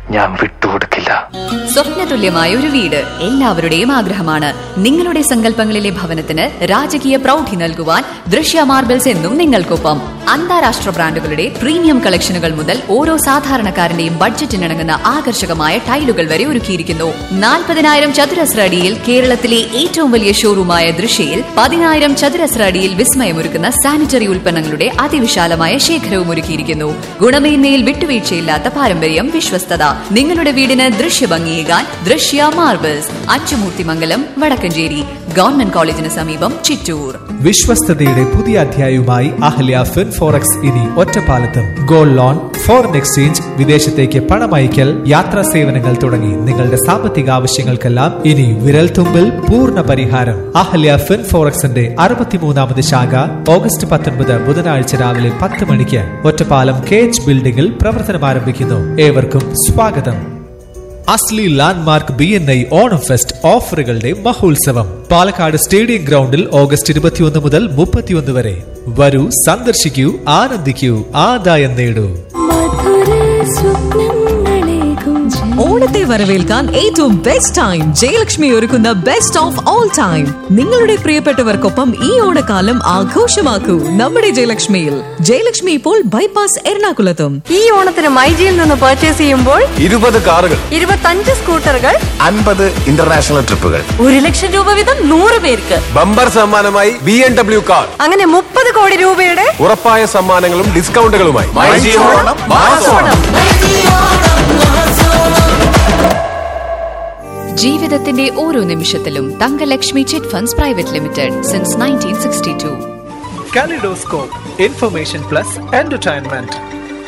ഞാൻ വിട്ടുകൊടുക്കില്ല സ്വപ്നതുല്യമായ ഒരു വീട് എല്ലാവരുടെയും ആഗ്രഹമാണ് നിങ്ങളുടെ സങ്കല്പങ്ങളിലെ ഭവനത്തിന് രാജകീയ പ്രൗഢി നൽകുവാൻ ദൃശ്യ മാർബിൾസ് എന്നും നിങ്ങൾക്കൊപ്പം അന്താരാഷ്ട്ര ബ്രാൻഡുകളുടെ പ്രീമിയം കളക്ഷനുകൾ മുതൽ ഓരോ സാധാരണക്കാരന്റെയും ബഡ്ജറ്റിനിണങ്ങുന്ന ആകർഷകമായ ടൈലുകൾ വരെ ഒരുക്കിയിരിക്കുന്നു നാൽപ്പതിനായിരം ചതുരശ്ര അടിയിൽ കേരളത്തിലെ ഏറ്റവും വലിയ ഷോറൂമായ ദൃശ്യയിൽ പതിനായിരം ചതുരശ്ര അടിയിൽ വിസ്മയമൊരുക്കുന്ന സാനിറ്ററി ഉൽപ്പന്നങ്ങളുടെ അതിവിശാലമായ ശേഖരവും ഒരുക്കിയിരിക്കുന്നു ഗുണമേന്മയിൽ വിട്ടുവീഴ്ചയില്ലാത്ത പാരമ്പര്യം വിശ്വസ്തത നിങ്ങളുടെ വീടിന് ദൃശ്യഭംഗിയേകാൻ ദൃശ്യ മാർബിൾസ് അച്ചുമൂർത്തിമംഗലം വടക്കഞ്ചേരി ഗവൺമെന്റ് കോളേജിന് സമീപം ചിറ്റൂർ വിശ്വസ്തയുടെ പുതിയ അധ്യായവുമായി അഹല്യ ഫിൻ ഫോറക്സ് ഇനി ഒറ്റപ്പാലത്തും ഗോൾഡ് ലോൺ ഫോറിൻ എക്സ്ചേഞ്ച് വിദേശത്തേക്ക് പണം അയക്കൽ യാത്രാ സേവനങ്ങൾ തുടങ്ങി നിങ്ങളുടെ സാമ്പത്തിക ആവശ്യങ്ങൾക്കെല്ലാം ഇനി വിരൽ തുമ്പിൽ പൂർണ്ണ പരിഹാരം അഹല്യ ഫിൻ ഫോറക്സിന്റെ അറുപത്തിമൂന്നാമത് ശാഖ ഓഗസ്റ്റ് പത്തൊൻപത് ബുധനാഴ്ച രാവിലെ പത്ത് മണിക്ക് ഒറ്റപ്പാലം കെ എച്ച് ബിൽഡിംഗിൽ പ്രവർത്തനം ആരംഭിക്കുന്നു ഏവർക്കും സ്വാഗതം Asli landmark B N I Onam fest ഓഫറുകളുടെ മഹോത്സവം പാലക്കാട് സ്റ്റേഡിയം ഗ്രൗണ്ടിൽ ഓഗസ്റ്റ് ഇരുപത്തിയൊന്ന് മുതൽ മുപ്പത്തിയൊന്ന് വരെ വരൂ സന്ദർശിക്കൂ ആനന്ദിക്കൂ ആദായം നേടൂ ഓണത്തെ വരവേൽക്കാൻ ഏറ്റവും ബെസ്റ്റ് ടൈം ജയലക്ഷ്മി ഒരുക്കുന്ന ബെസ്റ്റ് ഓഫ് ഓൾ ടൈം നിങ്ങളുടെ പ്രിയപ്പെട്ടവർക്കൊപ്പം ഈ ഓണക്കാലം ആഘോഷമാക്കൂ നമ്മുടെ ജയലക്ഷ്മിയിൽ ജയലക്ഷ്മി ഇപ്പോൾ ബൈപ്പാസ് എറണാകുളത്തും ഈ ഓണത്തിന് മൈജിയിൽ നിന്ന് പർച്ചേസ് ചെയ്യുമ്പോൾ ഇരുപത് കാറുകൾ ഇരുപത്തഞ്ച് സ്കൂട്ടറുകൾ അൻപത് ഇന്റർനാഷണൽ ട്രിപ്പുകൾ ഒരു ലക്ഷം രൂപ വീതം നൂറ് പേർക്ക് ബമ്പർ സമ്മാനമായി ബി എം ഡബ്ല്യു കാർ അങ്ങനെ മുപ്പത് കോടി രൂപയുടെ ഉറപ്പായ സമ്മാനങ്ങളും ഡിസ്കൗണ്ടുകളുമായി ജീവിതത്തിന്റെ ഓരോ നിമിഷത്തിലും Thangalakshmi chit funds private limited since nineteen sixty two kaleidoscope information plus entertainment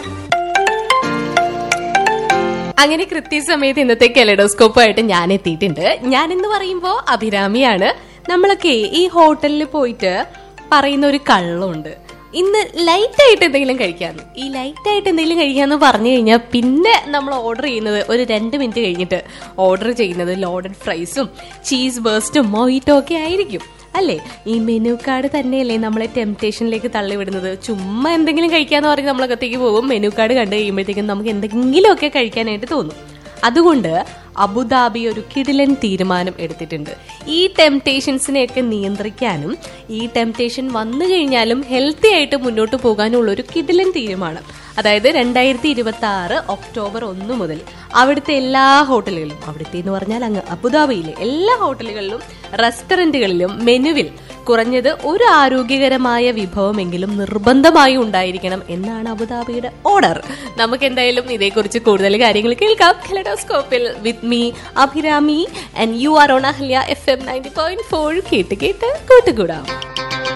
അങ്ങനെ കൃത്യസമയത്ത് ഇന്നത്തെ കെലഡോസ്കോപ്പായിട്ട് ഞാൻ എത്തിയിട്ടുണ്ട് ഞാൻ എന്ന് പറയുമ്പോൾ അഭിരാമിയാണ് നമ്മളൊക്കെ ഈ ഹോട്ടലിൽ പോയിട്ട് പറയുന്ന ഒരു കള്ളമുണ്ട് ഇന്ന് ലൈറ്റ് ആയിട്ട് എന്തെങ്കിലും കഴിക്കാന്ന് ഈ ലൈറ്റ് ആയിട്ട് എന്തെങ്കിലും കഴിക്കാന്ന് പറഞ്ഞു കഴിഞ്ഞാൽ പിന്നെ നമ്മൾ ഓർഡർ ചെയ്യുന്നത് ഒരു രണ്ട് മിനിറ്റ് കഴിഞ്ഞിട്ട് ഓർഡർ ചെയ്യുന്നത് ലോഡഡ് ഫ്രൈസും ചീസ് ബേസ്റ്റും മൊയ്റ്റോ ഒക്കെ ആയിരിക്കും അല്ലേ ഈ മെനു കാർഡ് തന്നെയല്ലേ നമ്മളെ ടെംപ്റ്റേഷനിലേക്ക് തള്ളിവിടുന്നത് ചുമ്മാ എന്തെങ്കിലും കഴിക്കാന്ന് പറഞ്ഞ് നമ്മളകത്തേക്ക് പോകും മെനു കാർഡ് കണ്ടു കഴിയുമ്പോഴത്തേക്കും നമുക്ക് എന്തെങ്കിലുമൊക്കെ കഴിക്കാനായിട്ട് തോന്നും അതുകൊണ്ട് അബുദാബി ഒരു കിടിലൻ തീരുമാനം എടുത്തിട്ടുണ്ട് ഈ ടെംപ്റ്റേഷൻസിനെയൊക്കെ നിയന്ത്രിക്കാനും ഈ ടെംപ്റ്റേഷൻ വന്നു കഴിഞ്ഞാലും ഹെൽത്തി ആയിട്ട് മുന്നോട്ട് പോകാനുള്ള ഒരു കിടിലൻ തീരുമാനം അതായത് രണ്ടായിരത്തി ഇരുപത്തി ആറ് ഒക്ടോബർ ഒന്ന് മുതൽ അവിടുത്തെ എല്ലാ ഹോട്ടലുകളിലും അവിടുത്തെ എന്ന് പറഞ്ഞാൽ അങ്ങ് അബുദാബിയിലെ എല്ലാ ഹോട്ടലുകളിലും റെസ്റ്റോറന്റുകളിലും മെനുവിൽ കുറഞ്ഞത് ഒരു ആരോഗ്യകരമായ വിഭവമെങ്കിലും നിർബന്ധമായി ഉണ്ടായിരിക്കണം എന്നാണ് അബുദാബിയുടെ ഓർഡർ നമുക്ക് എന്തായാലും ഇതേക്കുറിച്ച് കൂടുതൽ കാര്യങ്ങൾ കേൾക്കാം കലഡോസ്കോപ്പിൽ with me Abhirami and you are on Ahalya F M ninety point four കേട്ട് കേട്ട് കൂട്ടുകൂടാം